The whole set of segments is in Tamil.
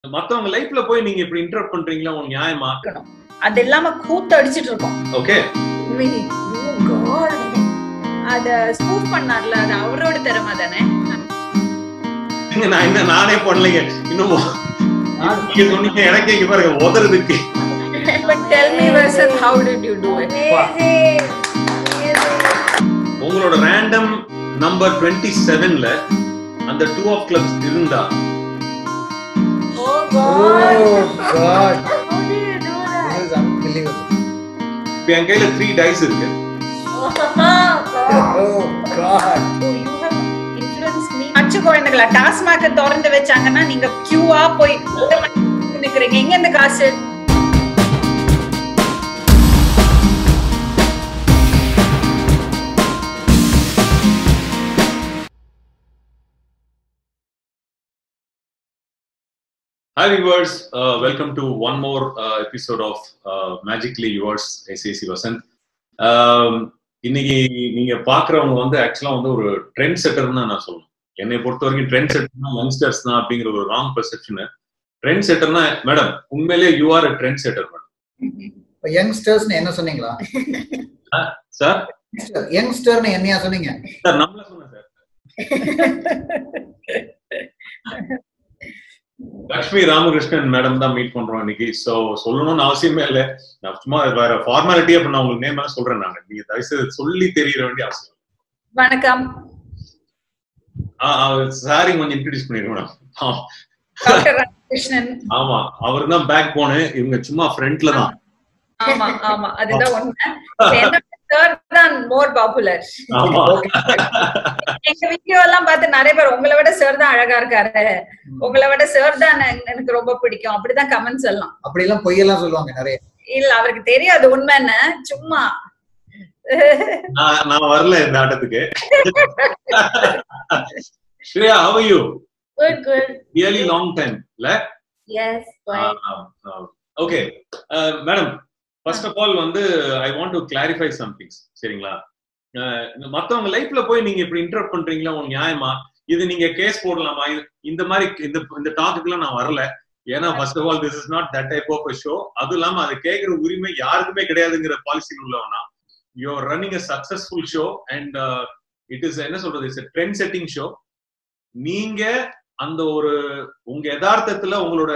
மத்தவங்க லைஃப்ல போய் நீங்க இப்படி இன்டரப்ட் பண்றீங்களா உங்களுக்கு நியாயமா அது இல்லாம கூத்து அடிச்சிட்டு இருக்கோம் ஓகே அத ஸ்கூப் பண்ணார்ல அது அவரோட திறமை தானே நான் என்ன நானே பண்ணலைங்க இன்னும் நீங்க சொன்னீங்க எனக்கே இங்க பாருங்க உதறதுக்கு பட் டெல் மீ வர்சன் how did you do it உங்களோட ரேண்டம் நம்பர் டுவெண்ட்டி செவன்ல அந்த டூ ஆஃப் கிளப்ஸ் இருந்தா ஓ Oh God, How do you do that? this is unbelievable. இப்ப என் கையில த்ரீ டைஸ் இருக்கு Oh, God. Oh God. Oh, you have influenced me. அச்சு குழந்தைகளா டாஸ்மாக திறந்து வச்சாங்கன்னா நீங்க கியூவா போய் நிக்கிறீங்க எங்க இந்த காசு Hi viewers, uh, welcome to one more uh, episode of uh, Magically Yours SAC Vasant. Um, இன்னைக்கு நீங்க பாக்குறவங்க வந்து ஆக்சுவலா வந்து ஒரு ட்ரெண்ட் செட்டர்னு நான் சொல்லணும் என்னை பொறுத்த வரைக்கும் ட்ரெண்ட் செட்டர்னா யங்ஸ்டர்ஸ் தான் அப்படிங்கிற ஒரு ராங் பெர்செப்ஷன் ட்ரெண்ட் செட்டர்னா மேடம் உண்மையிலேயே you are trend setter madam இப்ப யங்ஸ்டர்ஸ்னு என்ன சொன்னீங்களா சார் யங்ஸ்டர்னு என்னையா சொன்னீங்க சார் நம்மள சொன்னேன் சார் லக்ஷ்மி ராமகிருஷ்ணன் மேடம் தான் மீட் பண்றோம் இன்னைக்கு சோ சொல்லணும்னு அவசியமே இல்லை நான் சும்மா வேற ஃபார்மாலிட்டி அப்ப நான் உங்களுக்கு நேம் எல்லாம் சொல்றேன் நாங்க நீங்க தயவுசெய்து சொல்லி தெரியற வேண்டிய அவசியம் இல்லை. வணக்கம் ஆ, ஆ, சாரி கொஞ்சம் இன்ட்ரடியூஸ் பண்ணிருக்கோம் மேடம் டாக்டர் ராமகிருஷ்ணன் ஆமா அவர் தான் பேக் போனு இவங்க சும்மா ஃப்ரண்ட்ல தான் ஆமா ஆமா அதுதான் உண்மை என்னோட சார் தான் மோர் பாப்புலர் ஆமா எங்க வீடியோ எல்லாம் பார்த்து நிறைய பேர் உங்களை விட சார் தான் அழகா இருக்காரு உங்களை விட சார் தான் எனக்கு- எனக்கு ரொம்ப பிடிக்கும் அப்படிதான் கமெண்ட்ஸ் எல்லாம் அப்படி எல்லாம் பொய்யெல்லாம் சொல்லுவாங்க நிறைய இல்ல அவருக்கு தெரியும் அது உண்மைன்னு சும்மா நான் நான் வரல இந்த ஆட்டத்துக்கு Shreya how are you good good really long time இல்ல yes okay madam first of all வந்து I want to clarify some things சரிங்களா அஹ், இந்த மத்தவங்க லைஃப்ல போய் நீங்க இப்படி இன்டரப்ட் பண்றீங்களா உங்களுக்கு நியாயமா இது நீங்க கேஸ் போடலாமா இது- இந்த மாதிரி இந்த இந்த டாபிக்லாம் நான் வரல ஏன்னா first of all this is not that type of show அதுவும் இல்லாம அதை கேட்கிற உரிமை யாருக்குமே கிடையாதுங்கிற பாலிசி உள்ளவனா you are running a successful show and it is என்ன சொல்றது இட்ஸ் ட்ரெண்ட் செட்டிங் ஷோ நீங்க அந்த ஒரு உங்க யதார்த்தத்துல உங்களோட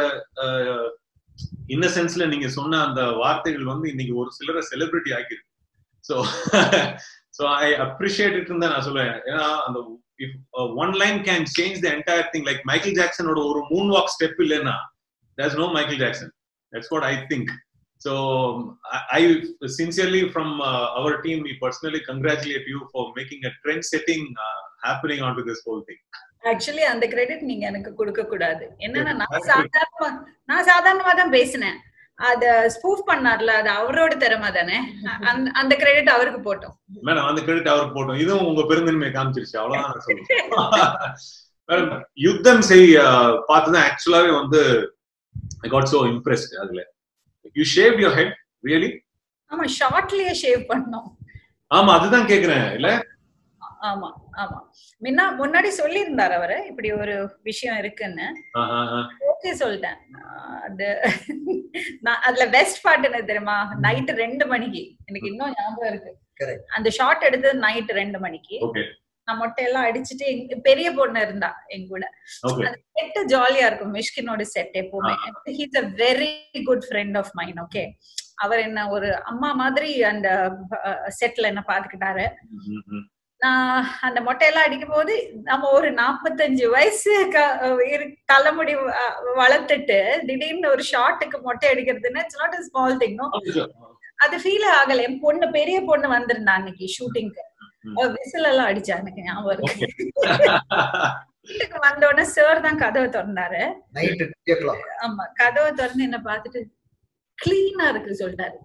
இன்னசென்ஸ்ல நீங்க சொன்ன அந்த வார்த்தைகள் வந்து இன்னைக்கு ஒரு சிலரை செலிபிரிட்டி ஆக்கிருக்கு so so I appreciate it தான் நான் சொல்லுவேன் ஏன்னா அந்த if one line can change the entire thing like Michael ஜாக்சனோட ஒரு மூன் வாக் ஸ்டெப் இல்லைன்னா there's no Michael Jackson that's what I think so I sincerely from our team we personally congratulate you for making a trend setting happening on to this whole thing actually அந்த கிரெடிட் நீங்க எனக்கு கொடுக்க கூடாது என்னன்னா நான் சாதாரணமா நான் சாதாரணமா தான் பேசினேன் அத ஸ்பூஃப் பண்ணார்ல அது அவரோட திறமை தானே அந்த அந்த கிரெடிட் அவருக்கு போட்டோம் மேடம் அந்த கிரெடிட் அவருக்கு போட்டோம் இதுவும் உங்க பெருந்தன்மையை காமிச்சிருச்சு அவ்வளவுதான் நான் சொல்லுவேன் மேடம் யுத்தம் செய் பார்த்துதான் ஆக்சுவலாவே வந்து ஐ காட் சோ இம்ப்ரெஸ்ட் அதுல you shave your head really ஆமா ஷார்ட்லயே ஷேவ் பண்ணோம் ஆமா அதுதான் கேக்குறேன் இல்ல ஆமா ஆமா முன்னா முன்னாடி சொல்லியிருந்தார் அவரு இப்படி ஒரு விஷயம் இருக்குன்னு ஆஹ் ஆஹ் ஆஹ். ஓகே சொல்லிட்டேன் ஆஹ் அது நான் அதுல பெஸ்ட் பார்ட் என்ன தெரியுமா நைட் ரெண்டு மணிக்கு எனக்கு இன்னும் ஞாபகம் இருக்கு Correct. அந்த ஷார்ட் எடுத்தது நைட் ரெண்டு மணிக்கு ஓகே நான் மொட்டை எல்லாம் அடிச்சுட்டு எங்க பெரிய பொண்ணு இருந்தா எங்க கூட ஓகே அது செட் ஜாலியா இருக்கும் மிஷ்கினோட செட் எப்பவுமே he's a very good friend of mine okay அவர் என்ன ஒரு அம்மா மாதிரி அந்த செட்ல என்ன பாத்துக்கிட்டாரு நான் அந்த மொட்டையெல்லாம் அடிக்கும் போது நம்ம ஒரு நாற்பத்தஞ்சு வயசு க- இரு- தலைமுடி வ- வளர்த்துட்டு திடீர்னு ஒரு ஷார்ட்டுக்கு மொட்டை அடிக்கிறதுன்னா இட்ஸ் நாட் ஸ்மால் திங் அது ஃபீல் ஆகல என் பொண்ணு பெரிய பொண்ணு வந்திருந்தா அன்னைக்கு ஷூட்டிங்க்கு விசில் எல்லாம் அடிச்சா எனக்கு ஞாபகம் இருக்கு வீட்டுக்கு வந்த உடனே சார் தான் கதவை திறந்தாரு நைட்டு டூ ஓ கிளாக் ஆமா கதவை திறந்து என்ன பார்த்துட்டு கிளீனா இருக்கு சொல்லிட்டாரு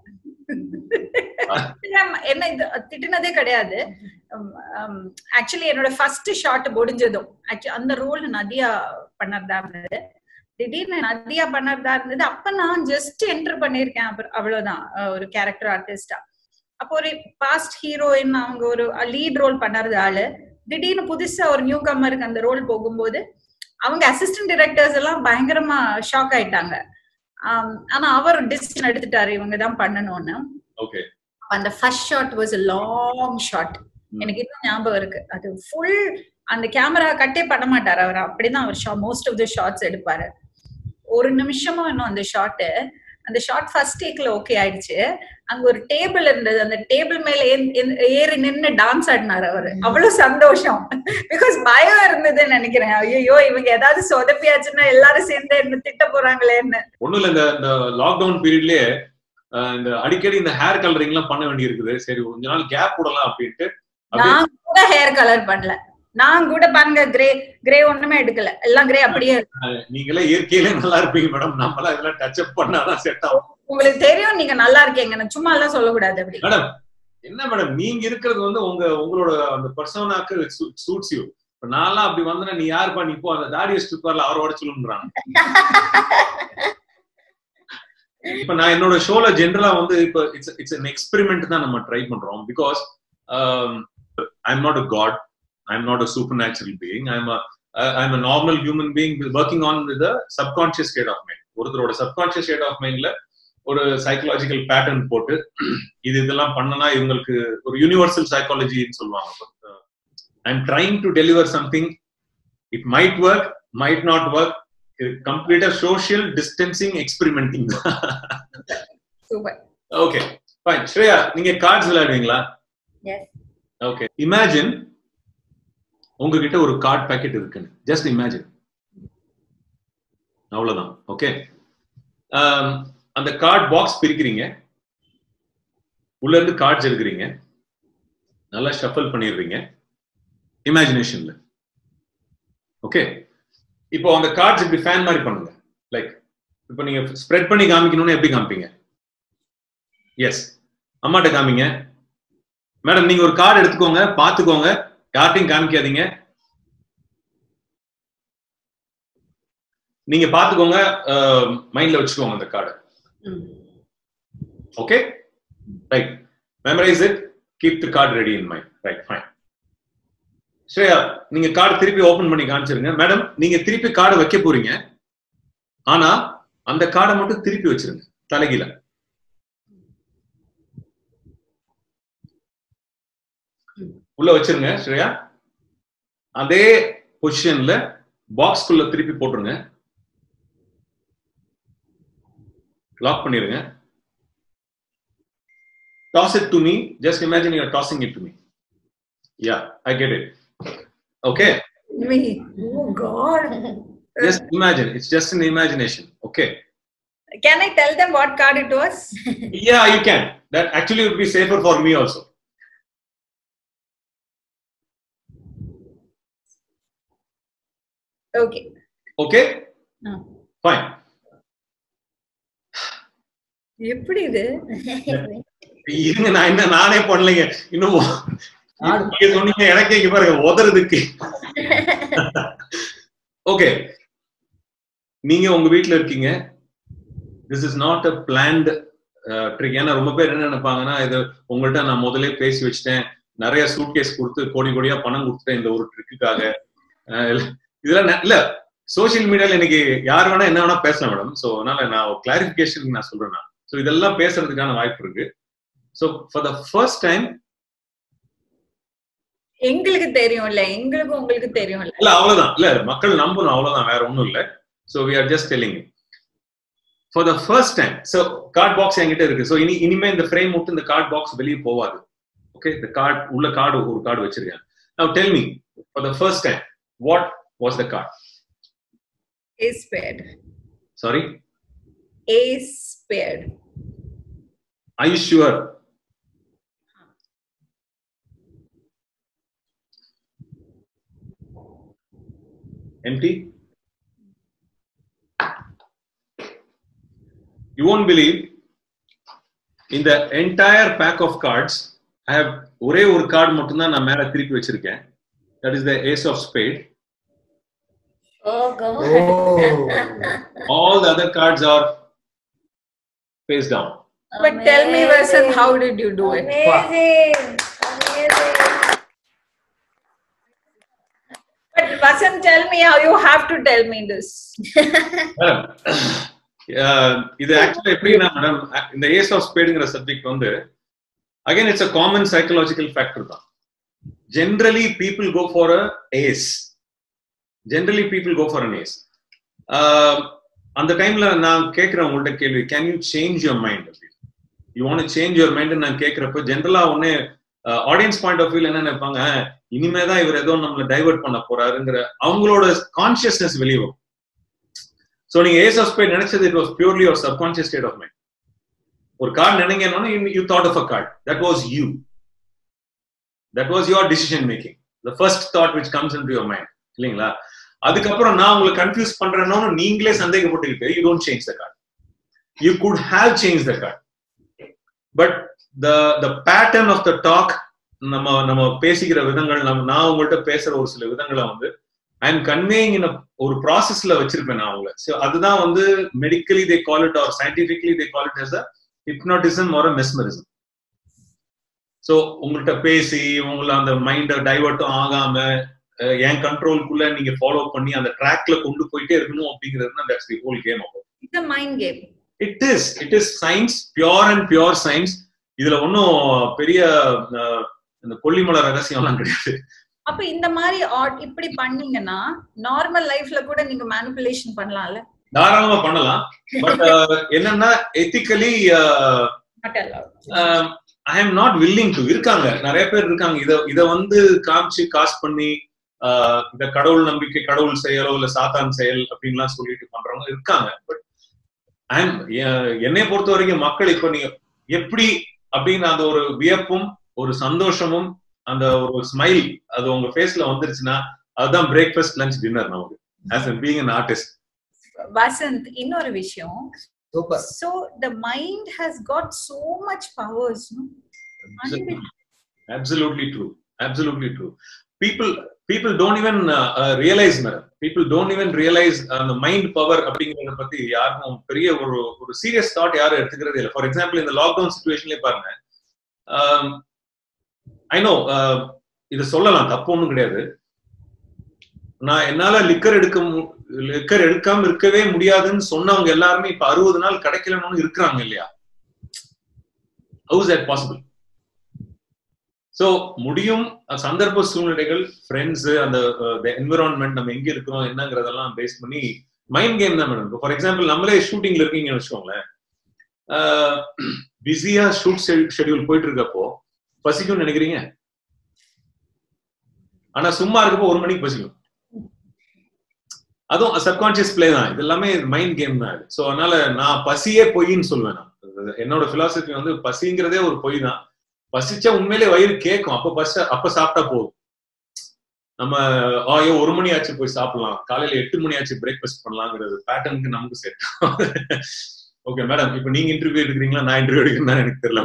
என்ன இது திட்டுனதே கிடையாது ஆக்சுவலி என்னோட ஃபர்ஸ்ட் ஷாட் முடிஞ்சதும் Actu- அந்த ரோல் நதியா பண்ணறதா இருந்தது திடீர்னு நதியா பண்ணறதா இருந்தது அப்ப நான் ஜஸ்ட் என்டர் பண்ணிருக்கேன் அப்புறம் அவ்வளவுதான் அஹ் ஒரு கேரக்டர் ஆர்டிஸ்டா அப்போ ஒரு பாஸ்ட் ஹீரோயின் அவங்க ஒரு லீட் ரோல் பண்ணறது ஆளு திடீர்னு புதுசா ஒரு நியூ கம்மருக்கு அந்த ரோல் போகும்போது அவங்க அசிஸ்டன்ட் டைரக்டர்ஸ் எல்லாம் பயங்கரமா ஷாக் ஆயிட்டாங்க ஆம், ஆனா அவர் டிசிஷன் எடுத்துட்டாரு இவங்க தான் பண்ணணும்னு ஓகே அந்த first shot was long shot எனக்கு இன்னும் ஞாபகம் இருக்கு அது ஃபுல் அந்த கேமரா கட்டே பண்ண மாட்டாரு அவர் அப்படிதான் அவர் ஷா மோஸ்ட் ஆஃப் த ஷாட்ஸ் எடுப்பாரு ஒரு நிமிஷமும் இன்னும் அந்த ஷாட் அந்த ஷாட் ஃபர்ஸ்ட் டேக்ல ஓகே ஆயிடுச்சு அங்க ஒரு டேபிள் இருந்தது அந்த டேபிள் மேல ஏன்- ஏன்- ஏறி நின்னு டான்ஸ் ஆடினாரு அவரு அவ்வளவு சந்தோஷம் பிகாஸ் பயம் இருந்ததுன்னு நினைக்கிறேன் ஐயோ இவங்க ஏதாவது சொதப்பியாச்சுன்னா எல்லாரும் சேர்ந்து என்ன திட்ட போறாங்களேன்னு ஒண்ணும் இல்ல இந்த இந்த லாக்டவுன் பீரியட்லயே இந்த அடிக்கடி இந்த ஹேர் கலரிங் எல்லாம் பண்ண வேண்டி இருக்குது சரி கொஞ்ச நாள் கேப் விடலாம் அப்படின்ட்டு அப்படியே நான் கூட ஹேர் கலர் பண்ணல நான் கூட பாருங்க கிரே கிரே ஒண்ணுமே எடுக்கல எல்லாம் கிரே அப்படியே இருக்கு. நீங்களே இயற்கையிலே நல்லா இருப்பீங்க மேடம் நம்மளாம் இதெல்லாம் டச் அப் பண்ணாதான் செட் ஆகும் உங்களுக்கு தெரியும் நீங்க நல்லா இருக்கீங்க நான் சும்மா எல்லாம் சொல்லக்கூடாது அப்படி மேடம் என்ன மேடம் நீங்க இருக்கிறது வந்து உங்க உங்களோட அந்த பர்சனாக்கு சூட்ஸ் யூ இப்ப நான்லாம் அப்படி வந்தேன்னா நீ யாருப்பா நீ இப்போ அந்த தாடி வச்சுட்டு இருப்பார்ல அவரோட சொல்லுன்றாங்க இப்ப நான் என்னோட ஷோல ஜென்ரலா வந்து இப்ப இட்ஸ் இட்ஸ் an எக்ஸ்பெரிமெண்ட் தான் நம்ம ட்ரை பண்றோம் because I am not a god I am not a supernatural being I am I am a normal human being working on with subconscious state of mind ஒருத்தரோட சப்கான்சியஸ் ஸ்டேட் ஆஃப் மைண்ட்ல ஒரு சைக்கலாஜிக்கல் பேட்டர்ன் போட்டு இது இதெல்லாம் பண்ணனா இவங்களுக்கு ஒரு யூனிவர்சல் சைக்காலஜின்னு சொல்லுவாங்க I am trying to deliver something it might work might not work கம்ப்ளீட்டா social distancing experimenting super okay fine Shreya நீங்க கார்ட்ஸ் விளையாடுவீங்களா Yes. ஓகே இமேஜின் உங்ககிட்ட ஒரு கார்ட் பேக்கெட் இருக்குன்னு ஜஸ்ட் இமேஜின் அவ்வளவுதான் ஓகே அந்த கார்ட் பாக்ஸ் பிரிக்கிறீங்க உள்ள இருந்து கார்ட்ஸ் எடுக்கிறீங்க நல்லா ஷஃபல் பண்ணிடுறீங்க இமேஜினேஷன்ல ஓகே இப்போ அந்த கார்ட்ஸ் இப்படி ஃபேன் மாதிரி பண்ணுங்க லைக் இப்போ நீங்க ஸ்ப்ரெட் பண்ணி காமிக்கணும்னு எப்படி காமிப்பீங்க எஸ் அம்மாட்ட காமிங்க மேடம் நீங்க ஒரு கார்டு எடுத்துக்கோங்க பாத்துக்கோங்க யார்ட்டையும் காமிக்காதீங்க நீங்க பாத்துக்கோங்க மைண்ட்ல வச்சுக்கோங்க அந்த card okay right memorize it keep the card ready in mind right fine Shreya நீங்க கார்டு திருப்பி ஓபன் பண்ணி காமிச்சிருங்க மேடம் நீங்க திருப்பி கார்டு வைக்க போறீங்க ஆனா அந்த கார்டை மட்டும் திருப்பி வச்சிருங்க தலைகீழ உள்ள வச்சிருங்க ஸ்ரேயா அதே பொசிஷன்ல பாக்ஸ்குள்ள திருப்பி போட்டுருங்க லாக் பண்ணிருங்க toss it to me just imagine you tossing it to me yeah I get it okay Me. Oh God. just imagine it's just an imagination okay Can I tell them what card it was? yeah you can that actually would be safer for me also Okay. okay Ah. fine எப்படி இது இருங்க நான் என்ன நானே பண்ணலைங்க இன்னும் ஆடு. நீங்க சொன்னீங்க எனக்கே இங்க பாருங்க உதறதுக்கு ஓகே நீங்க உங்க வீட்ல இருக்கீங்க this is not a plant trick ஏன்னா ரொம்ப பேர் என்ன நினைப்பாங்கன்னா இது உங்கள்ட்ட நான் முதல்ல பேசி வச்சுட்டேன் நிறைய சூட்கேஸ் கொடுத்து கோடி கோடியா பணம் கொடுத்துட்டேன் இந்த ஒரு ட்ரிக்குக்காக இதெல்லாம் ந- இல்ல சோஷியல் மீடியால இன்னைக்கு யார் வேணா என்ன வேணா பேசலாம் மேடம் சோ அதனால நான் ஒரு கிளாரிபிகேஷன் நான் சொல்றேன் நான் ஸோ இதெல்லாம் பேசுறதுக்கான வாய்ப்பு இருக்கு so for the first time எங்களுக்கு தெரியும் இல்ல எங்களுக்கு உங்களுக்கு தெரியும் இல்ல இல்ல அவ்வளவுதான் இல்ல மக்கள் நம்பணும் அவ்வளவுதான் வேற ஒண்ணும் இல்ல so we are just telling for the first time so card box என்கிட்ட இருக்கு சோ இனி இனிமே இந்த ஃப்ரேம் விட்டு இந்த கார்ட் பாக்ஸ் வெளியே போவாது ஓகே இந்த கார்டு உள்ள கார்டு ஒரு கார்டு வச்சிருக்கேன் now tell me for the first time what was the card Ace paired. Sorry Ace paired. I you sure empty you won't believe in the entire pack of cards i have ஒரே ஒரு கார்டு மட்டும்தான் நான் மேல திருப்பி வச்சிருக்கேன் that is the ace of spade Oh God. Oh. all the other cards are face down But tell me, Vasan, how did you do it? Amazing. Amazing. But Vasan, tell me how you have to tell me this. Madam இது ஆக்சுவலா எப்படின்னா மேடம் இந்த ஏஸ் ஆஃப் ஸ்பேடுங்கிற சப்ஜெக்ட் வந்து again it's a common psychological factor தான் generally people go for a ace generally people go for an ace அந்த டைம்ல நான் கேட்கிறேன் உங்கள்ட்ட கேள்வி can you change your mind அப்படின்னு you want change your mind நான் கேட்கிறப்ப ஜென்ரலா ஒன்னே ஆடியன்ஸ் பாயிண்ட் ஆஃப் வியூல என்ன நினைப்பாங்க "அஹ், இனிமேதான் இவர் ஏதோ நம்மள டைவர்ட் பண்ண போறாருங்கிற அவங்களோட கான்சியஸ்னஸ் வெளியே வரும் சோ நீங்க ஏஸ் ஆஃப் ஸ்பேட் நினைச்சது இட் வாஸ் பியூர்லி ஒரு சப்கான்சியஸ் ஸ்டேட் ஆஃப் மைண்ட் ஒரு கார்டு நினைங்கன்னா you thought of a card that was you that was your decision making the first thought which comes into your mind இல்லைங்களா அதுக்கப்புறம் நான் உங்களை கன்ஃபியூஸ் பண்றேன்னு நீங்களே சந்தேகப்பட்டுக்கிட்டு you don't change the card you could have change the card but the the pattern of the talk நம்ம நம்ம பேசிக்கிற விதங்கள் நம்ம நான் உங்கள்கிட்ட பேசுற ஒரு சில விதங்களை வந்து ஐ எம் கன்வேயிங் இன் ஒரு ப்ராசஸ்ல வச்சிருப்பேன் நான் அவங்கள ஸோ அதுதான் வந்து medically they call it or scientifically they call it as a hypnotism or mesmerism so உங்கள்கிட்ட பேசி உங்களை அந்த மைண்டை டைவர்ட்டும் ஆகாம அஹ், என் கண்ட்ரோலுக்குள்ள நீங்க ஃபாலோ பண்ணி அந்த ட்ராக்ல கொண்டு போயிட்டே இருக்கணும் அப்படிங்கிறது தான் தட்ஸ் தி ஹோல் கேம் ஆகும் It's a mind game. It is it is science pure and pure science இதுல ஒன்றும் பெரிய அஹ், இந்த கொல்லிமலை ரகசியம்லாம் கிடையாது அப்ப இந்த மாதிரி odd- இப்படி பண்ணீங்கன்னா நார்மல் லைஃப்ல கூட நீங்க மேனிபுலேஷன் பண்ணலாம்ல தாராளமா பண்ணலாம் பட் என்னன்னா ethically Not allowed. I am not willing to இருக்காங்க நிறைய பேர் இருக்காங்க இத இத வந்து காமிச்சு காசு பண்ணி ஆஹ் இந்த கடவுள் நம்பிக்கை கடவுள் செயலோ இல்ல சாத்தான் செயல் அப்படின்லாம் சொல்லிட்டு பண்றவங்க இருக்காங்க பட் ஐ எம் என்னை பொறுத்த வரைக்கும் மக்கள் இப்ப நீங்க எப்படி அப்படின்னு அந்த ஒரு வியப்பும் ஒரு சந்தோஷமும் அந்த ஒரு ஸ்மைல் அது உங்க ஃபேஸ்ல வந்துருச்சுன்னா அதுதான் பிரேக்ஃபாஸ்ட் லஞ்ச் டின்னர் நமக்கு as a being an artist Vasanth இன்னொரு விஷயம் super so the mind has got so much powers no? Unbelievable. absolutely true absolutely true people people don't even uh, uh, realize madam people don't even realize uh, the mind power அப்படிங்கறத பத்தி யாருக்கும் பெரிய ஒரு ஒரு சீரியஸ் தாட் யாரும் எடுத்துக்கிறதே இல்லை ஃபார் எக்ஸாம்பிள் இந்த லாக்டவுன் சுச்சுவேஷன்லயே பாருங்க ஐ நோ இதை சொல்லலாம் தப்பு ஒண்ணும் கிடையாது நான் என்னால லிக்கர் எடுக்க லிக்கர் எடுக்காம இருக்கவே முடியாதுன்னு சொன்னவங்க எல்லாருமே இப்ப அறுபது நாள் கிடைக்கலன்னு இருக்கிறாங்க இல்லையா ஹவுஸ் தட் பாசிபிள் சோ முடியும் அஹ் சந்தர்ப்ப சூழ்நிலைகள் ஃப்ரெண்ட்ஸ் அந்த என்விரான்மெண்ட் நம்ம எங்க இருக்கிறோம் என்னங்கிறதெல்லாம் பேஸ் பண்ணி மைண்ட் கேம் தான் மேடம் ஃபார் எக்ஸாம்பிள் நம்மளே ஷூட்டிங்ல இருக்கீங்கன்னு வச்சுக்கோங்களேன் பிஸியா ஷூட் ஷெட்யூல் போயிட்டு இருக்கப்போ பசிக்கும்னு நினைக்கிறீங்க ஆனா சும்மா இருக்கப்போ ஒரு மணிக்கு பசிக்கும் அதுவும் சப்கான்சியஸ் பிளே தான் இது எல்லாமே மைண்ட் கேம் தான் சோ அதனால நான் பசியே பொய்ன்னு சொல்லுவேன் நான் என்னோட பிலாசபி வந்து பசிங்கிறதே ஒரு பொய் தான் பசிச்சா உண்மையிலே வயிறு கேட்கும் அப்ப பசி அப்ப சாப்பிட்டா போதும் நம்ம ஐயோ ஒரு மணி ஆச்சு போய் சாப்பிடலாம் காலையில எட்டு மணி ஆச்சு பிரேக்ஃபாஸ்ட் பண்ணலாங்கிறது பேட்டர்னுக்கு நமக்கு செட் ஓகே மேடம் இப்ப நீங்க இன்டர்வியூ எடுக்கிறீங்களா நான் இன்டர்வியூ எடுக்கிறேன் எனக்கு தெரியல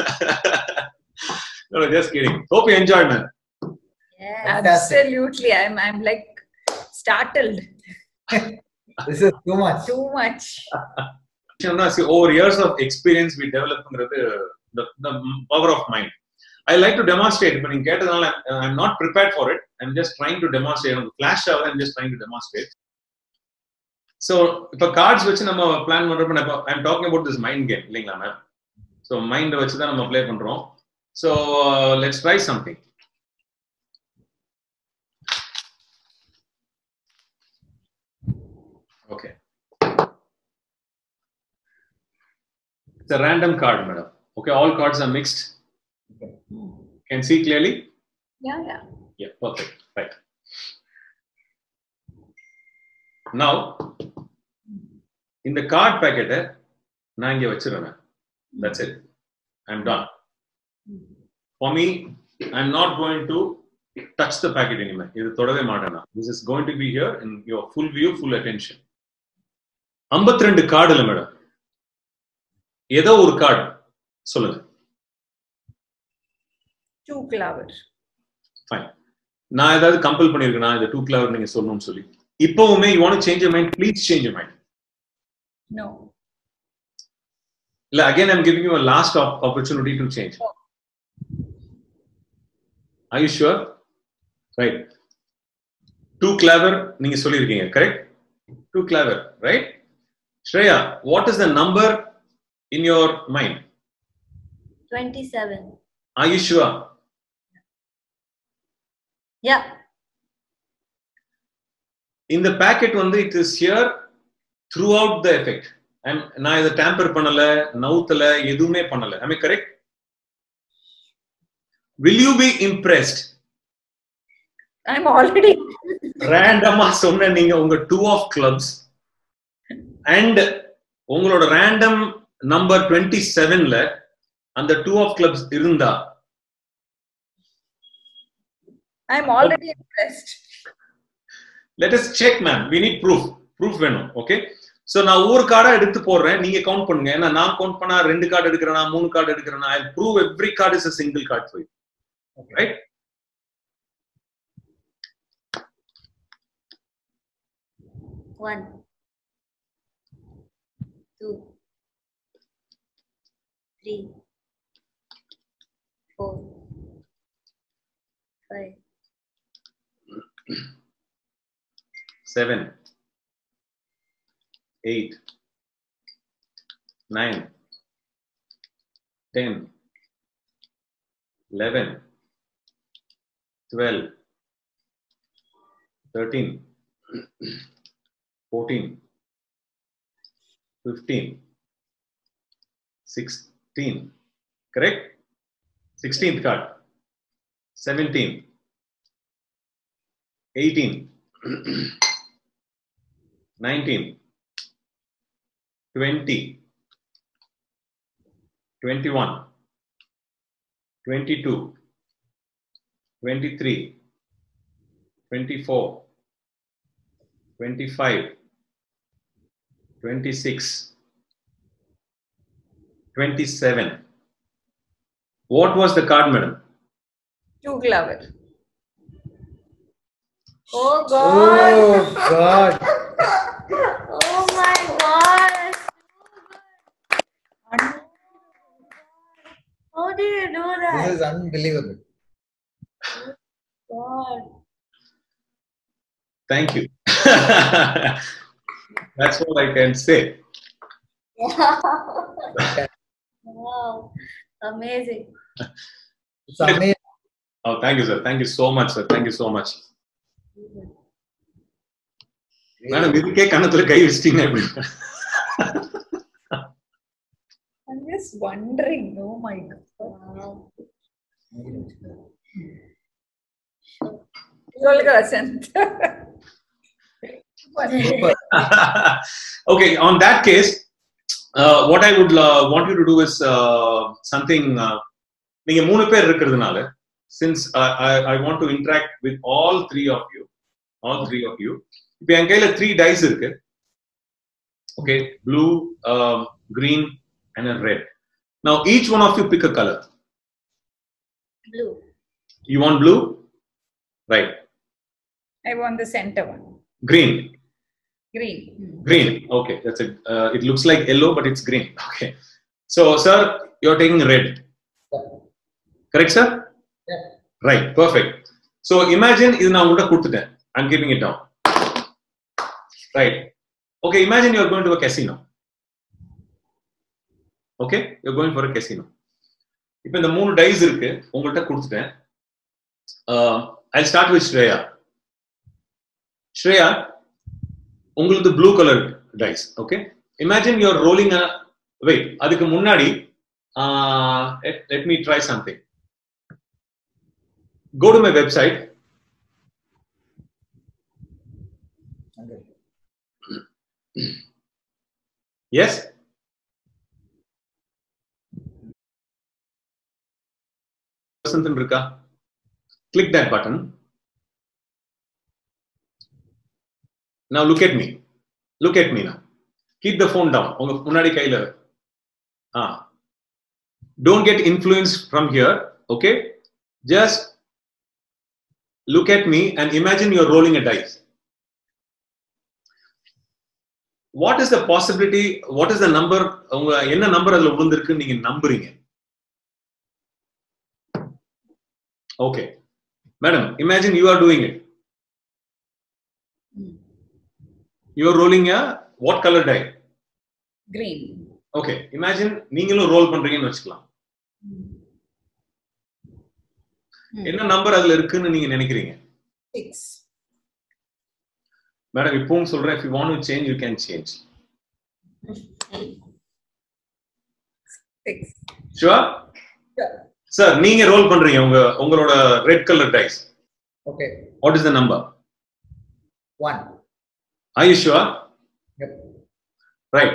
madam just kidding hope you enjoy ma'am Yes. Fantastic. Absolutely. I'm I'm like startled this is too much too much. over years of experience we developங்கிறது the, the power of mind I like to demonstrate இப்ப நீங்க கேட்டதுனால I'm not prepared for it I'm just trying to demonstrate எனக்கு flash ஆகுது I'm just trying to demonstrate so இப்ப cards வச்சு நம்ம பிளான் பண்றப்ப நான் இப்ப I'm talking about this mind game இல்லைங்களா மேம் so mind வச்சு தான் நம்ம ப்ளே பண்றோம் so uh, let's try something okay It's a random card, madam. Okay, all cards are mixed. Can see clearly? Yeah, yeah. Yeah, perfect. Right. Now, இந்த கார்ட் பேக்கெட்டை நான் இங்க வச்சிருவேன் that's it I'm done for me I am not going to touch the packet இனிமே இது தொடவே மாட்டேன் நான் this is going to be here in your full view full attention ஐம்பத்தி ரெண்டு கார்டு இல்லை மேடம் ஏதோ ஒரு கார்டு சொல்லுங்க Two clover. ஃபைன் நான் ஏதாவது கம்பல் பண்ணிருக்கேனா இந்த டூ கிளவர் நீங்க சொல்லணும்னு சொல்லி இப்பவுமே you want change mind please change mind No. இல்ல again I'm giving you last opportunity to change I you sure right two clover நீங்க சொல்லியிருக்கீங்க correct two clover right Shreya what is the number in your mind 27. Are you sure Yeah. இந்த பேக்கெட் வந்து it is here throughout the effect நான் இதை டேம்பர் பண்ணல நவுத்தல எதுவுமே பண்ணல I correct will you be impressed I'm already ரேண்டமா சொன்ன நீங்க உங்க டூ ஆஃப் கிளப்ஸ் அண்ட் உங்களோட ரேண்டம் நம்பர் டுவெண்ட்டி செவன்ல அந்த டூ ஆஃப் கிளப்ஸ் இருந்தா I'm already impressed. Let us check ma'am we need proof proof வேணும் ஓகே சோ நான் ஒரு கார்டா எடுத்து போடுறேன் நீங்க கவுண்ட் பண்ணுங்க ஏன்னா நான் கவுண்ட் பண்ணா ரெண்டு கார்டு எடுக்கிறேனா மூணு கார்டு எடுக்கிறேனா I prove every card is a single card for right One, two, three, four, five, seven, eight, nine, ten, eleven, twelve, thirteen, fourteen, fifteen, sixteen. Correct? Sixteenth card. Seventeen. Eighteen. 19, 20, 21, 22, 23, 24, 25, 26, 27. What was the card, madam? Two clover. Oh God! Oh God. Oh my God! How do you do This that? is unbelievable. God. Thank you. That's what I can say. wow. Amazing. It's amazing. Oh, thank you, sir. Thank you so much, sir. Thank you so much. Madam இதுக்கே கணத்துல கை வச்சிட்டீங்க எப்படி I'm just wondering. Oh my god. Wow. சொல்லுங்க Vasanth Super. okay, on that case, uh, what I would uh, want you to do is uh, something. Uh, நீங்க மூணு பேர் இருக்கிறதுனால since uh, I, I want to interact with all three of you, all three of you. இப்போ என் கையில த்ரீ டைஸ் இருக்கு okay blue green and a red. Now each one of you pick a color. Blue. You want blue? Right. I want the center one. Green. Green. Green. Okay, that's it. Uh, it looks like yellow, but it's green. Okay. So, sir, you're taking red. Correct, sir? Yeah. Right. Perfect. So, imagine இது நான் உங்கள்கிட்ட கொடுத்துட்டேன். I'm keeping it down. Right. Okay, imagine you're going to a casino. Okay, you're going for a casino. இப்போ இந்த மூணு டைஸ் இருக்கு உங்கள்கிட்ட கொடுத்துட்டேன் I start with Shreya Shreya உங்களுக்கு blue colour dice okay imagine you're rolling wait அதுக்கு முன்னாடி let me try something go to my website yes இருக்கா click that button Now look at me. Look at me now. Keep the phone down. உங்க முன்னாடி கையில ஆ don't get influenced from here okay just look at me and imagine you're rolling a dice what is the possibility what is the number உங்க என்ன நம்பர் அதுல விழுந்திருக்குன்னு நீங்க நம்புறீங்க okay madam imagine you are doing it you are rolling a what colour die green okay imagine நீங்களும் ரோல் பண்றீங்கன்னு வச்சுக்கலாம் Hmm. என்ன நம்பர் அதுல இருக்குன்னு நீங்க நினைக்கிறீங்க six மேடம் இப்பவும் சொல்றேன் if you want to change you can change six sure Sure. Sir நீங்க ரோல் பண்றீங்க உங்க உங்களோட red colour dice Okay. What is the number One. are you sure Yep. right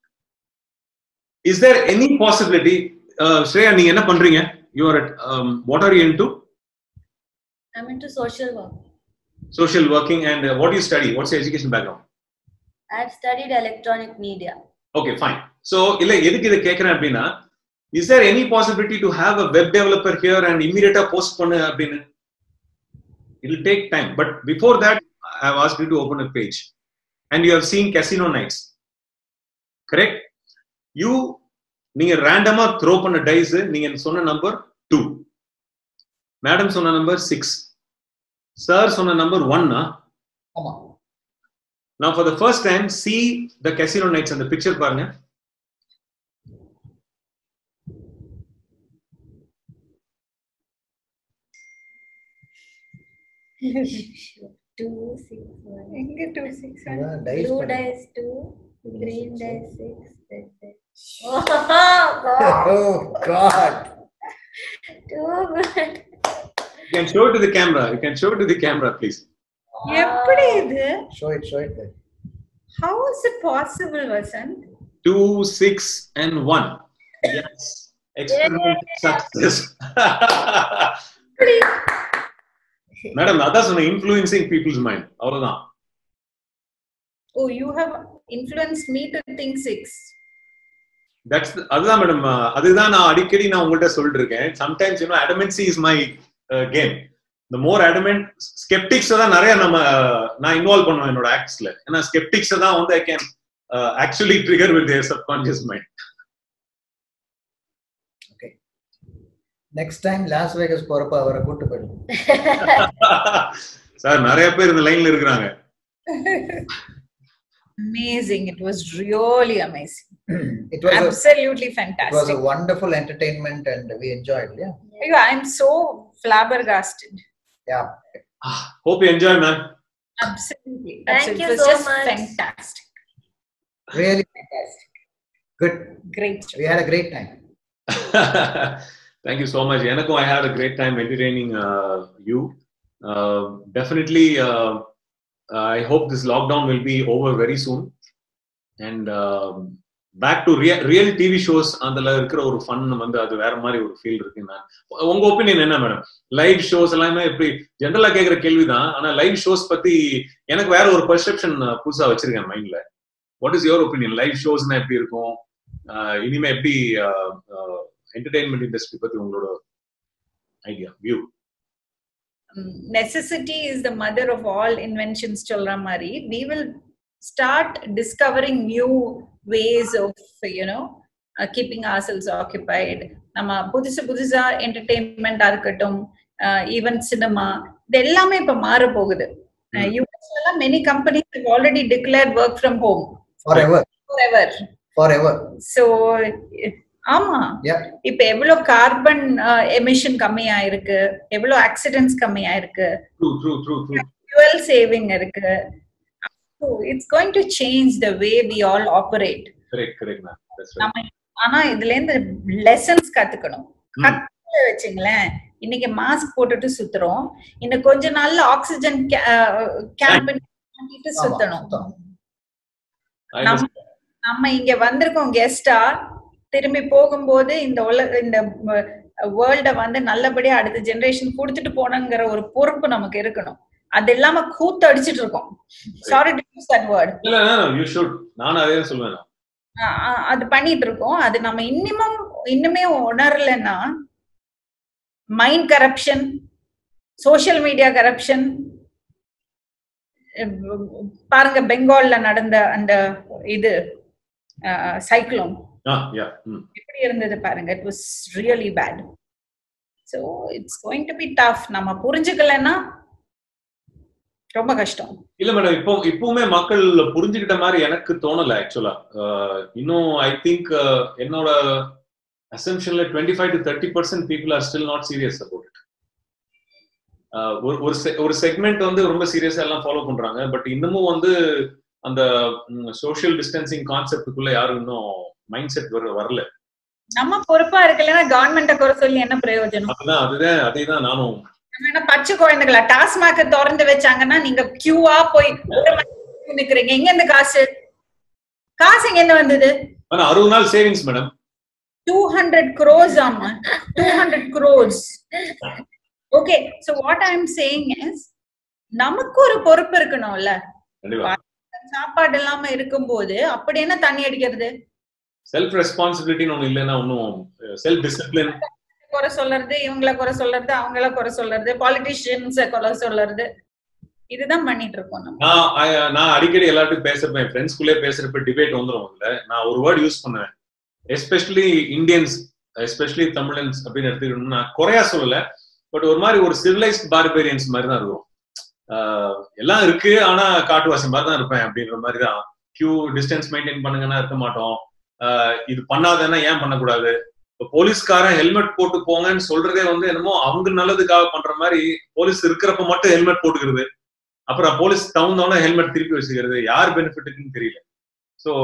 is there any possibility uh, Shreya நீங்க என்ன பண்றீங்க you are at um, what are you into I'm into social work. social working and uh, what do you study what's your education background I've studied electronic media. okay fine so இல்ல எதுக்கு இதை கேக்குறேன் அப்படின்னா is there any possibility to have a web developer here and immediate post பண்ணு அப்படின்னு it will take time but before that i have asked you to open a page and you have seen casino nights correct you நீங்க ரேண்டமா த்ரோ பண்ண டைஸ் நீங்க சொன்ன நம்பர் டூ மேடம் சொன்ன நம்பர் சிக்ஸ் சார் சொன்ன நம்பர் ஒன்னா ஆமா Now, for the first time, see the casino nights and the picture பாருங்க Two, six, one. எங்க two six one? Yeah, dice Blue பண்ணு. dice two, green dice six, red dice. Oh God! Oh God. Too good. You can show it to the camera. You can show it to the camera, please. எப்படி இது Show it, show it. Then. how is it possible Vasanth Two, six, and one. Yes. Experiment success. Madam அதான் சொன்ன இன்ஃப்ளூயன்சிங் பீப்புள்ஸ் மைண்ட் அவ்வளவுதான் oh you have influenced me to think six that's அதுதான் மேடம் அதுதான் நான் அடிக்கடி நான் உங்கள்கிட்ட சொல்லிட்டு இருக்கேன் sometimes you know adamancy is my game இந்த மோர் அடமெண்ட் ஸ்கெப்டிக்ஸ் தான் நிறைய நம்ம uh, நான் இன்வால்வ் பண்ணுவேன் என்னோட ஆக்ட்ஸ்ல ஏன்னா ஸ்கெப்டிக்ஸ் தான் வந்து I can actually trigger with subconscious mind Next time Las Vegas போறப்ப அவரை கூட்டு போயிடும் சார் நிறைய பேர் இந்த லைன்ல இருக்கிறாங்க amazing it was really amazing it was a, absolutely it was fantastic a wonderful entertainment and we enjoyed. Yeah. Ayyo, i'm so flabbergasted Yeah. Hope you enjoy ma'am absolutely Thank absolutely. you it was so just much. fantastic Really fantastic good. great job. We had a great time. Thank you so much. Yanako, I had a great time entertaining uh, you. Uh, definitely, uh, I hope this lockdown will be over very soon. And um, back to real, real TV shows, அதுல இருக்கிற ஒரு ஃபன் வந்து அது வேற மாதிரி ஒரு ஃபீல் இருக்கு நான் உங்க ஒப்பீனியன் என்ன மேடம் லைவ் ஷோஸ் எல்லாமே எப்படி ஜென்ரலா கேக்குற கேள்விதான் ஆனா லைவ் ஷோஸ் பத்தி எனக்கு வேற ஒரு பெர்செப்ஷன் புதுசா வச்சிருக்கேன் மைண்ட்ல what is your opinion live ஷோஸ்னா எப்படி இருக்கும் ஆஹ் இனிமே எப்படி என்டர்டைன்மெண்ட் இண்டஸ்ட்ரி பத்தி உங்களோட idea view um, necessity is the mother of all inventions சொல்ற மாதிரி we will start discovering new ways of you know uh, keeping ourselves occupied நம்ம புதுசு புதுசா என்டர்டெயின்மெண்டா இருக்கட்டும் ஈவன் சினிமா இது எல்லாமே இப்ப மாற போகுது Mm. யூஎஸ்ல எல்லாம் many companies have already declared work from home Forever. forever Forever. so ஆமா Yeah. இப்ப எவ்வளவு கார்பன் எமிஷன் கம்மியா இருக்கு எவ்வளவு ஆக்சிடென்ட்ஸ் கம்மியா இருக்கு true true true true fuel saving இருக்கு so it's going to change the way we all operate correct correct ma'am that's right நம்ம ஆனா இதுல இருந்து லெசன்ஸ் கத்துக்கணும் ம். கத்து வச்சுங்களேன் இன்னைக்கு மாஸ்க் போட்டுட்டு சுத்துறோம் இன்னும் கொஞ்ச நாள்ல ஆக்சிஜன் கேம்ப் ஆமா, சுத்தணும் சுத்தம். நம்ம நம்ம இங்க வந்திருக்கோம் கெஸ்டா திரும்பி போகும்போது இந்த உலக இந்த வேர்ல்ட வந்து நல்லபடியா அடுத்த ஜெனரேஷன் கொடுத்துட்டு போனங்கிற ஒரு பொறுப்பு நமக்கு இருக்கணும் அது இல்லாம கூத்து அடிச்சிட்டு இருக்கோம் sorry to use that word இல்ல யூ ஷுட் நானும் அதே தான் சொல்லுவேன் அது பண்ணிட்டு இருக்கோம் அது நம்ம இன்னமும் இன்னுமே உணரலன்னா mind corruption social media corruption பாருங்க பெங்கால்ல நடந்த அந்த இது சைக்ளோன் ஆ யா ம் எப்படி இருந்தது பாருங்க it was really bad so it's going to be tough நம்ம புரிஞ்சுக்கலன்னா ரொம்ப கஷ்டம் இல்ல மேடம் இப்போ இப்பவுமே மக்கள் புரிஞ்சுக்கிட்ட மாதிரி எனக்கு தோணல ஆக்சுவலா இன்னும் ஐ திங்க் என்னோட அசம்ஷன்ல twenty five to thirty percent people are still not serious about it ஒரு ஒரு se- ஒரு செக்மெண்ட் வந்து ரொம்ப சீரியஸா எல்லாம் ஃபாலோ பண்றாங்க பட் இன்னமும் வந்து அந்த சோஷியல் டிஸ்டன்சிங் கான்செப்டுக்குள்ள யாரும் இன்னும் மைண்ட் செட் வர வரல நம்ம பொறுப்பா இருக்கலன்னா கவர்மெண்ட்ட குறை சொல்லி என்ன பிரயோஜனம் அதுதான் அதுதான் அதே தான் நானும் நம்ம என்ன பச்சை குழந்தைகளா டாஸ்மாக் திறந்து வச்சாங்கன்னா நீங்க கியூவா போய் ஒரு மணி நேரம் நிக்கிறீங்க எங்க இருந்து காசு காசு எங்க இருந்து வந்தது ஆனா அறுபது நாள் savings madam two hundred crores ஆமா two hundred crores okay so what I am saying is நமக்கு ஒரு பொறுப்பு இருக்கணும்ல கண்டிப்பா சாப்பாடு இல்லாம இருக்கும்போது அப்படி என்ன தண்ணி அடிக்கிறது செல்ஃப் ரெஸ்பான்சிபிலிட்டின்னு ஒண்ணு இல்லைன்னா ஒன்றும் செல்ஃப் டிசிப்ளின் குறை சொல்றது இவங்கள குறை சொல்றது அவங்கள குறை சொல்றது பாலிட்டிஷியன்ஸ குறை சொல்றது இதுதான் பண்ணிட்டு இருக்கோம் நம்ம நான் I- நான் அடிக்கடி எல்லார்ட்டும் பேசுறப்ப என் ஃப்ரெண்ட்ஸ்குள்ளே பேசுறப்ப டிபேட் வந்துரும் அதுல நான் ஒரு வேர்ட் யூஸ் பண்ணுவேன் எஸ்பெஷலி இந்தியன்ஸ் எஸ்பெஷலி தமிழன்ஸ் அப்படின்னு எடுத்துக்கிட்டோம்னா குறையா சொல்லல பட் ஒரு மாதிரி ஒரு சிவிலைஸ்ட் பார்பேரியன்ஸ் மாதிரி தான் இருக்கும் ஆஹ் எல்லாம் இருக்கு ஆனா காட்டுவாசி மாதிரி தான் இருப்பேன் அப்படின்ற மாதிரி தான் கியூ டிஸ்டன்ஸ் மெயின்டைன் பண்ணுங்கன்னா இருக்க மாட்டோம் ஆஹ் இது பண்ணாதேன்னா ஏன் பண்ணக்கூடாது இப்போ போலீஸ்காரன் ஹெல்மெட் போட்டு போங்கன்னு சொல்றதே வந்து என்னமோ அவங்க நல்லதுக்காக பண்ற மாதிரி போலீஸ் இருக்கிறப்ப மட்டும் ஹெல்மெட் போட்டுக்கிறது அப்புறம் போலீஸ் தகுந்தோட ஹெல்மெட் திருப்பி வச்சுக்கிறது யார் பெனிஃபிட்டுன்னு தெரியல so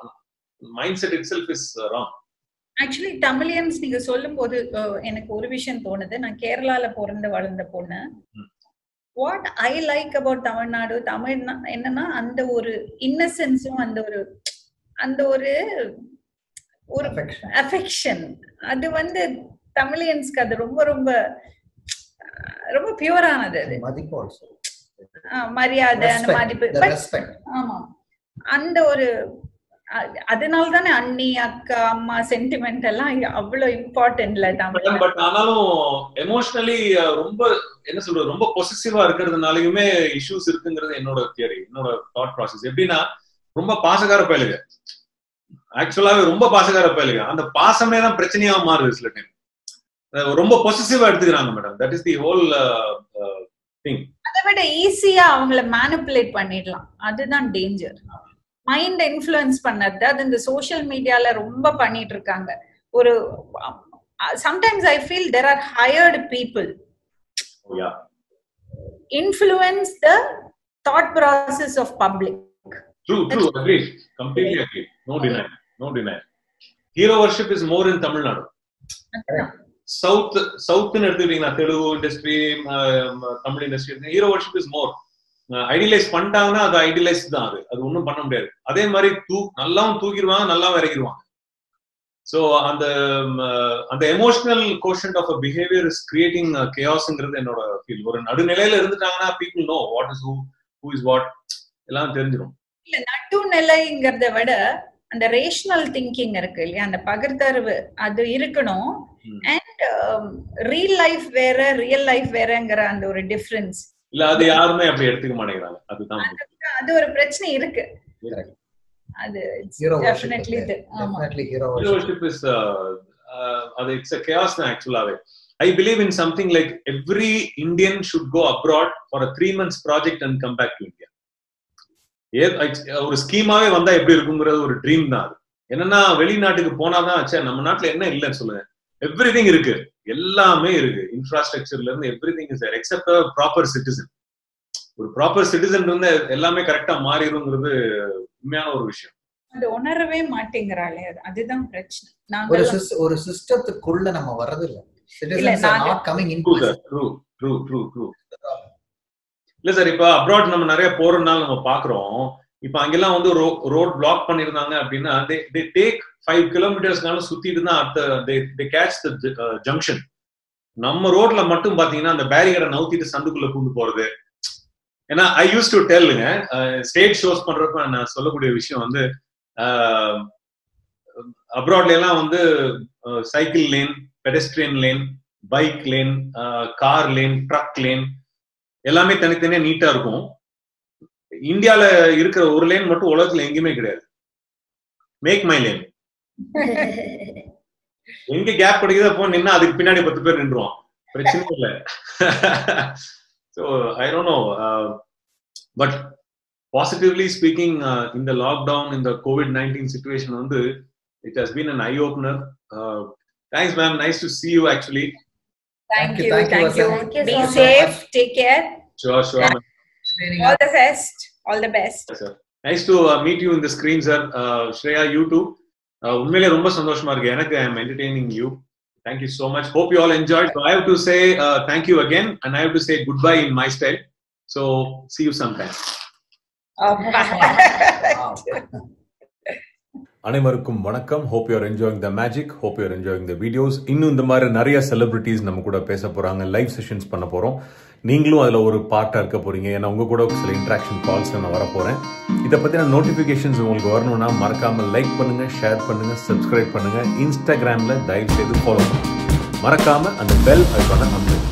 mindset itself is wrong actually Tamilians நீங்க சொல்லும் போது அஹ், எனக்கு ஒரு விஷயம் தோணுது நான் கேரளால பிறந்து வளர்ந்த பொண்ணு ம். What I like about Tamil Nadu Tamil என்னன்னா அந்த ஒரு இன்னசென்ஸும் அந்த ஒரு அந்த ஒரு ஒரு Affection. அஃபெக்ஷன் அது வந்து தமிழியன்ஸ்க்கு அது ரொம்ப ரொம்ப அஹ், ரொம்ப பியூரானது அது மதிப்பு also. அஹ், மரியாதை அந்த Respect. மதிப்பு The But respect. ஆமா அந்த ஒரு அதனால தானே அண்ணி அக்கா அம்மா சென்டிமெண்ட் எல்லாம் அவ்வளவு இம்பார்ட்டன்ட்ல தமிழ் பட் ஆனாலும் எமோஷனலி ரொம்ப என்ன சொல்றது ரொம்ப பொசிசிவா இருக்கிறதுனாலயுமே இஷ்யூஸ் இருக்குங்கிறது என்னோட தியரி என்னோட தாட் ப்ராசஸ் எப்படின்னா ரொம்ப பாசகார பயலுங்க ஆக்சுவலாவே ரொம்ப பாசகார பயலுங்க அந்த பாசமே தான் பிரச்சனையா மாறுது சில டைம் ரொம்ப பொசிசிவா எடுத்துக்கிறாங்க madam that is the whole thing அதை விட ஈஸியா அவங்கள மேனிப்புலேட் பண்ணிடலாம் அதுதான் டேஞ்சர் மைண்ட் இன்ஃப்ளூயன்ஸ் பண்ணது அது இந்த சோஷியல் மீடியால ரொம்ப பண்ணிட்டு இருக்காங்க ஒரு sometimes I feel there are hired people yeah influence the thought process of public True, true, agreed. Completely agreed. No deny. No deny. Hero worship is more in Tamil Nadu. South சவுத்னு எடுத்துக்கிட்டீங்கன்னா Telugu industry Tamil industry hero worship is more idealize பண்ணிட்டாங்கன்னா அது ஐடியலைஸ் தான் அது அது ஒன்றும் பண்ண முடியாது அதே மாதிரி தூ நல்லாவும் தூக்கிடுவாங்க நல்லாவும் இறக்கிடுவாங்க ஸோ அந்த ம், அந்த emotional quotient of a behaviour is creating கேஆஸ்ங்கிறது என்னோட ஃபீல் ஒரு நடுநிலையில இருந்துட்டாங்கன்னா people know what is who who is what எல்லாம் தெரிஞ்சிடும் இல்ல நடுநிலைங்கிறத விட அந்த ரேஷனல் திங்கிங் இருக்கு இல்லையா அந்த பகிர்தறிவு அது இருக்கணும் ம். அண்ட் ரியல் லைஃப் வேற ரியல் லைஃப் வேறங்கிற அந்த ஒரு டிஃபரன்ஸ் இல்ல அது யாருமே அப்படி எடுத்துக்க மாட்டேங்கிறாங்க அதுதான் அது ஒரு பிரச்சனை இருக்கு Correct. அது Hero worship டெஃபினெட்லி இது இருக்கு. ஆமா Definitely hero Hero worship. worship is uh, uh, அது இட்ஸ் அ chaos தான் ஆக்சுவலாவே I believe in something like every Indian should go abroad for a three months project and come back to India ஏ ஒரு ஸ்கீமாவே வந்தா எப்படி இருக்குங்கிறது ஒரு ட்ரீம் தான் அது என்னன்னா வெளிநாட்டுக்கு போனாதான் சே நம்ம நாட்டுல என்ன இல்லைன்னு சொல்லுங்க எவ்ரி திங் இருக்கு எல்லாமே இருக்கு இன்ஃப்ராஸ்ட்ரக்சர்ல இருந்து everything is except proper citizen ஒரு ப்ராப்பர் சிட்டிசன் இருந்து எல்லாமே கரெக்டா மாறிடுங்கிறது உண்மையான ஒரு விஷயம் அது உணரவே மாட்டேங்கிறாளே அது அதுதான் பிரச்சனை ஒரு நாங்க சிஸ்- ஒரு சிஸ்டத்துக்குள்ள நம்ம வர்றது இல்ல இல்ல, சிட்டிசன்ஸ் ஆர் நாங்க- not coming in true sir true true true true இல்ல சார் இப்ப அப்ராட் நம்ம நிறைய போறதுனால நம்ம பாக்குறோம் இப்ப அங்கெல்லாம் வந்து ரோட் பிளாக் பண்ணிருந்தாங்க அப்படின்னா தே டேக் ஃபைவ் கிலோமீட்டர்ஸ்னாலும் சுத்திட்டு தான் அடுத்த தே கேட்ச் த ஜங்ஷன் நம்ம ரோட்ல மட்டும் பாத்தீங்கன்னா அந்த பேரிகேடை நவுத்திட்டு சந்துக்குள்ள பூந்து போறது ஏன்னா ஐ யூஸ் டு டெல்லுங்க ஸ்டேட் ஷோஸ் பண்றப்ப நான் சொல்லக்கூடிய விஷயம் வந்து அப்ராட்ல எல்லாம் வந்து cycle lane pedestrian lane bike lane car lane truck lane எல்லாமே தனித்தனியா நீட்டா இருக்கும் இந்தியால இருக்கிற ஒரு லேன் மட்டும் உலகத்துல எங்கேயுமே கிடையாது மேக் மை லேன் எங்க கேப் கிடைக்குதோ அப்போ நின்னா அதுக்கு பின்னாடி பத்து பேர் நின்றுவான் பிரச்சனை இல்ல so I don't know but positively speaking இந்த லாக்டவுன் இந்த கோவிட் நைன்டீன் சுச்சுவேஷன் வந்து it has been an eye opener thanks ma'am nice to see you actually Thank Thank you, you. thank you, Thank you. Thank you Be so much. safe. Take care. Sure sure All the best. All the best. Sir nice to meet you இந்த screen sir Shreya you too உண்மையிலே ரொம்ப சந்தோஷமா இருக்கு எனக்கு I am entertaining you thank you so much hope you all enjoy I have to say thank you again and I have to say good bye in my style so see you some time Oh, Wow. அனைவருக்கும் வணக்கம் hope you're enjoying the magic hope you're enjoying the videos இன்னும் இந்த மாதிரி நிறைய செலிபிரிட்டிஸ் நம்ம கூட பேச போறாங்க லைவ் செஷன்ஸ் பண்ண போறோம் நீங்களும் அதில் ஒரு பார்ட்டாக இருக்க போறீங்க ஏன்னா உங்க கூட சில இன்ட்ராக்ஷன் கால்ஸ் நான் வர போறேன் இதை பற்றின நோட்டிஃபிகேஷன்ஸ் உங்களுக்கு வரணும்னா மறக்காம லைக் பண்ணுங்க ஷேர் பண்ணுங்க சப்ஸ்கிரைப் பண்ணுங்க இன்ஸ்டாகிராமில் தயவு செய்து ஃபாலோ பண்ணுங்க மறக்காம அந்த பெல் ஐக்கான அமுங்க